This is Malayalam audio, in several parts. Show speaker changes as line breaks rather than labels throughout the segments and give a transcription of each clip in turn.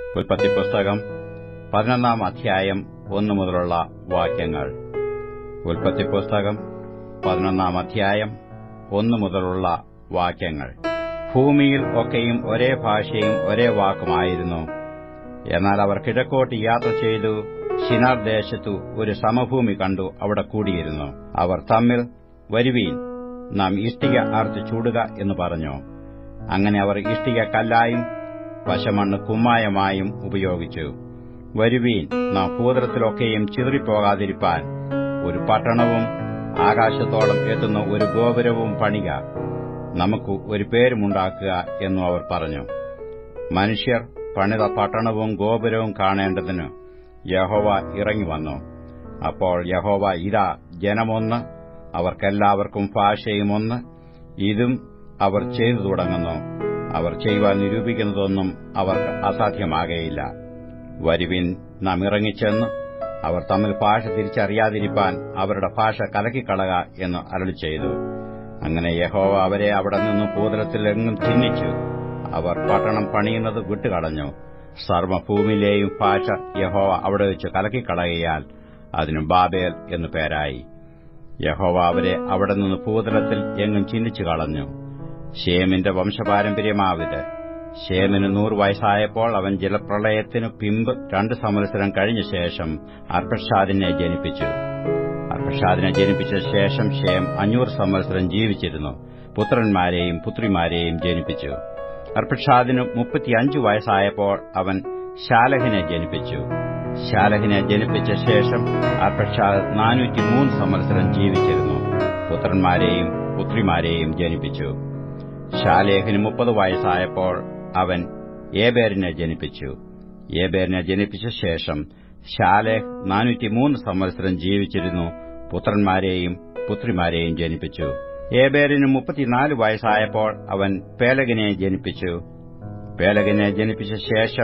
ഉൽപ്പത്തി പുസ്തകം പതിനൊന്നാം അധ്യായം ഒന്നു മുതലുള്ള വാക്യങ്ങൾ ഉൽപ്പത്തി പുസ്തകം പതിനൊന്നാം അധ്യായം ഒന്നു മുതലുള്ള വാക്യങ്ങൾ ഭൂമിയിൽ ഒക്കെയും ഒരേ ഭാഷയും ഒരേ വാക്കുമായിരുന്നു എന്നാൽ അവർ കിഴക്കോട്ട് യാത്ര ചെയ്തു ശിനാർ ദേശത്തു ഒരു സമഭൂമി കണ്ടു അവിടെ കൂടിയിരുന്നു അവർ തമ്മിൽ വരുവീൻ നാം ഇഷ്ടിക അർത്ത് ചൂടുക എന്ന് പറഞ്ഞു അങ്ങനെ അവർ ഇഷ്ടിക കല്ലായും വശമണ്ണ് കുമ്മായമായും ഉപയോഗിച്ചു വരുവീൻ നാം ഭൂതലത്തിലൊക്കെയും ചിതറിപ്പോകാതിരിപ്പാൻ ഒരു പട്ടണവും ആകാശത്തോളം എത്തുന്ന ഒരു ഗോപുരവും പണിക നമുക്ക് ഒരു പേരുമുണ്ടാക്കുക എന്നു അവർ പറഞ്ഞു മനുഷ്യർ പണിത പട്ടണവും ഗോപുരവും കാണേണ്ടതിന് യഹോവ ഇറങ്ങിവന്നു അപ്പോൾ യഹോവ ഇതാ ജനമൊന്ന് അവർക്കെല്ലാവർക്കും ഭാഷയും ഒന്ന് ഇതും അവർ ചെയ്തു തുടങ്ങുന്നു അവർ ചെയ്യുവാൻ നിരൂപിക്കുന്നതൊന്നും അവർക്ക് അസാധ്യമാകയില്ല വരുവിൻ നാം ഇറങ്ങിച്ചെന്ന് അവർ തമ്മിൽ ഭാഷ തിരിച്ചറിയാതിരിപ്പാൻ അവരുടെ ഭാഷ കലക്കിക്കളക എന്ന് അരളി ചെയ്തു അങ്ങനെ യഹോവ അവരെ അവിടെ നിന്ന് ഭൂതലത്തിൽ എങ്ങും ചിഹ്നിച്ചു അവർ പട്ടണം പണിയുന്നത് വിട്ടുകളഞ്ഞു സർവഭൂമിയിലെയും ഭാഷ യഹോവ അവിടെ വെച്ച് കലക്കിക്കളകയാൽ അതിന് ബാബേൽ എന്നു പേരായി യഹോവ അവരെ അവിടെ നിന്ന് ഭൂതലത്തിൽ എങ്ങും ചിഹ്നിച്ചു കളഞ്ഞു ഷേമിന്റെ വംശപാരമ്പര്യമാവിത് ഷേമിന് നൂറ് വയസ്സായപ്പോൾ അവൻ ജലപ്രളയത്തിനു പിമ്പ് രണ്ട് സംവത്സരം കഴിഞ്ഞ ശേഷം അർപ്പഷാദിനെ ജനിപ്പിച്ചു അർപ്പഷാദിനെ ജനിപ്പിച്ച ശേഷം ഷേം അഞ്ഞൂറ് സംവത്സരം ജീവിച്ചിരുന്നു പുത്രന്മാരെയും പുത്രിമാരെയും ജനിപ്പിച്ചു അർപ്പഷാദിന് മുപ്പത്തിയഞ്ചു വയസ്സായപ്പോൾ അവൻ ശാലഹിനെ ജനിപ്പിച്ചു ശാലഹിനെ ജനിപ്പിച്ച ശേഷം അർപ്പഷാദ് നാനൂറ്റിമൂന്ന് സംവത്സരം ജീവിച്ചിരുന്നു പുത്രന്മാരെയും പുത്രിമാരെയും ജനിപ്പിച്ചു ശാലേഹിന് മുപ്പത് വയസ്സായപ്പോൾ അവൻ ഏബേരിനെ ജനിപ്പിച്ചു ഏബേരിനെ ജനിപ്പിച്ച ശേഷം ശാലേഹ് നാനൂറ്റിമൂന്ന് സംവത്സരം ജീവിച്ചിരുന്നു പുത്രന്മാരെയും പുത്രിമാരെയും ജനിപ്പിച്ചു ഏബേരിന് മുപ്പത്തിനാല് വയസ്സായപ്പോൾ അവൻ പേലകിനെ ജനിപ്പിച്ചു പേലകിനെ ജനിപ്പിച്ച ശേഷം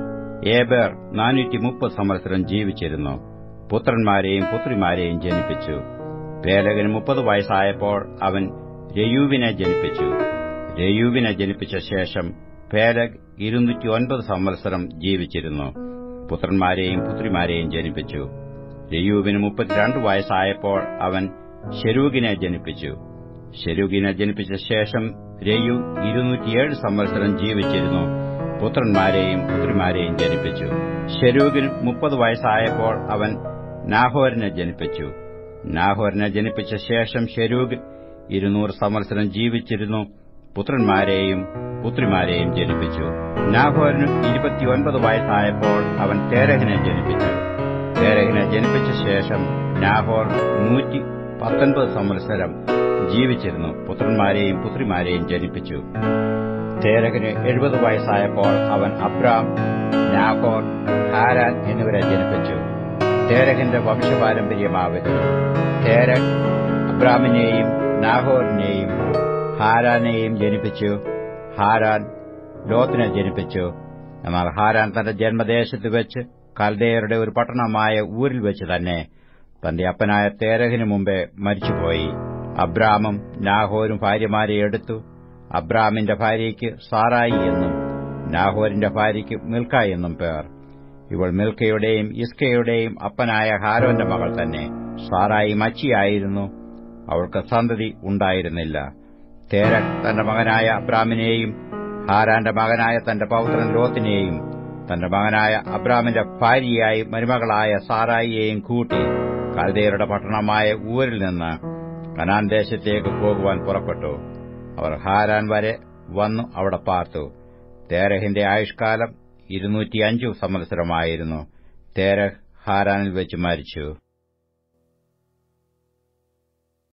ഏബേർ നാനൂറ്റി മുപ്പത് സംവത്സരം ജീവിച്ചിരുന്നു പുത്രന്മാരെയും പുത്രിമാരെയും ജനിപ്പിച്ചു പേലകിന് മുപ്പത് വയസ്സായപ്പോൾ അവൻ രയൂവിനെ ജനിപ്പിച്ചു രയൂവിനെ ജനിപ്പിച്ച ശേഷം പേലഗ് ഇരുന്നൂറ്റി ഒൻപത് സംവത്സരം ജീവിച്ചിരുന്നു പുത്രന്മാരെയും പുത്രിമാരെയും ജനിപ്പിച്ചു രയൂവിന് മുപ്പത്തിരണ്ട് വയസ്സായപ്പോൾ അവൻ ഷെരൂഗിനെ ജനിപ്പിച്ചു ഷെരൂഗിനെ ജനിപ്പിച്ച ശേഷം രയു ഇരുന്നൂറ്റിയേഴ് സംവത്സരം ജീവിച്ചിരുന്നു പുത്രന്മാരെയും പുത്രിമാരെയും ജനിപ്പിച്ചു ഷെരൂഗിന് മുപ്പത് വയസ്സായപ്പോൾ അവൻ നാഹോരിനെ ജനിപ്പിച്ചു നാഹോരിനെ ജനിപ്പിച്ച ശേഷം ഷെരൂഗ് ഇരുന്നൂറ് സംവത്സരം ജീവിച്ചിരുന്നു പുത്രന്മാരെയും പുത്രിമാരെയും ജനിപ്പിച്ചു നാഹോരിന് ഇരുപത്തിയൊൻപത് വയസ്സായപ്പോൾ അവൻ തേരഹിനെ ജനിപ്പിച്ചു തേരഹിനെ ജനിപ്പിച്ച ശേഷം നാഹോർ നൂറ്റി പത്തൊൻപത് സംവത്സരം ജീവിച്ചിരുന്നു പുത്രന്മാരെയും പുത്രിമാരെയും ജനിപ്പിച്ചു തേരഹിന് എഴുപത് വയസ്സായപ്പോൾ അവൻ അബ്രാം നാഹോർ ഹാരാൻ എന്നിവരെ ജനിപ്പിച്ചു തേരഹിന്റെ വംശപാരമ്പര്യമാവരുത് തേരഹ് അബ്രാമിനെയും നാഹോറിനെയും ഹാരാനെയും ജനിപ്പിച്ചു ഹാരാൻ ലോത്തിനെ ജനിപ്പിച്ചു എന്നാൽ ഹാരാൻ തന്റെ ജന്മദേശത്ത് വെച്ച് കൽദയരുടെ ഒരു പട്ടണമായ ഊരിൽ വെച്ച് തന്നെ തന്റെ അപ്പനായ തേരഹിനു മുമ്പേ മരിച്ചുപോയി അബ്രാമും നാഹോരും ഭാര്യമാരെ എടുത്തു അബ്രാമിന്റെ ഭാര്യയ്ക്ക് സാറായി എന്നും നാഹോരിന്റെ ഭാര്യയ്ക്ക് മിൽക്ക എന്നും പേർ ഇവൾ മിൽക്കയുടെയും ഇസ്കയുടെയും അപ്പനായ ഹാരോന്റെ മകൾ തന്നെ സാറായി മച്ചിയായിരുന്നു അവൾക്ക് സന്തതി ഉണ്ടായിരുന്നില്ല തേരക് തന്റെ മകനായ അബ്രാമിനെയും ഹാരാന്റെ മകനായ തന്റെ പൗത്രൻ ലോത്തിനെയും തന്റെ മകനായ അബ്രാമിന്റെ ഭാര്യയായി മരുമകളായ സാറായിയെയും കൂട്ടി കൽദയരുടെ പട്ടണമായ ഊരിൽ നിന്ന് കനാൻ ദേശത്തേക്ക് പോകുവാൻ പുറപ്പെട്ടു അവർ ഹാരാൻ വരെ വന്നു അവിടെ പാർത്തു തേരഹിന്റെ ആയുഷ്കാലം ഇരുന്നൂറ്റിയഞ്ചു സംവത്സരമായിരുന്നു തേരഹ് ഹാരാനിൽ വെച്ച് മരിച്ചു